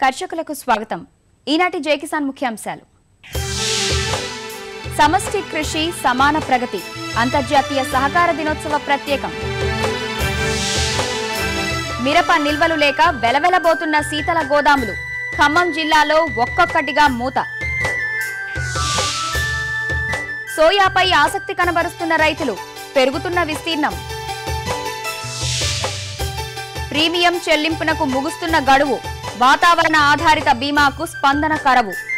కర్షకులకు స్వాగతం ఈనాటి జై కిసాన్ ముఖ్యాంశాలు సమష్టి కృషి సమాన ప్రగతి అంతర్జాతీయ సహకార దినోత్సవ ప్రత్యేకం మిరప నిల్వలు లేక వెలవెలబోతున్న శీతల గోదాములు ఖమ్మం జిల్లాలో ఒక్కొక్కటిగా మూత సోయాపై ఆసక్తి కనబరుస్తున్న రైతులు పెరుగుతున్న విస్తీర్ణం ప్రీమియం చెల్లింపునకు ముగుస్తున్న గడువు వాతావరణ ఆధారిత బీమాకు స్పందన కరవు